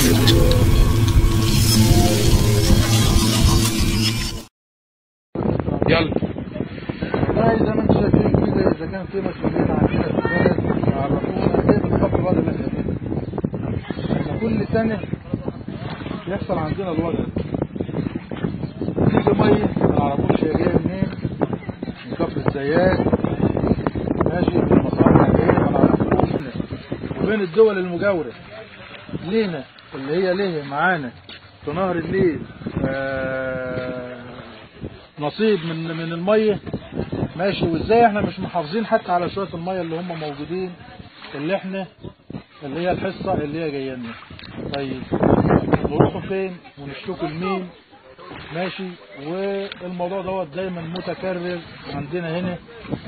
يلا والله زي ما انتم شايفين كده اذا كان في مسؤولين عندنا في البلد يعرفونا ايه بالظبط الوضع اللي احنا فيه. احنا كل سنه يحصل عندنا الوضع ده. تيجي ميه ما نعرفوش هي جايه منين من كفر الزيات ماشي في المصانع جايه ما نعرفوش وبين الدول المجاوره لينا اللي هي ليه معانا في نهر النيل آه، نصيب من من الميه ماشي وازاي احنا مش محافظين حتى على شويه الميه اللي هم موجودين اللي احنا اللي هي الحصه اللي هي جايه لنا طيب نروحوا فين ونشتكوا لمين ماشي والموضوع دوت دايما متكرر عندنا هنا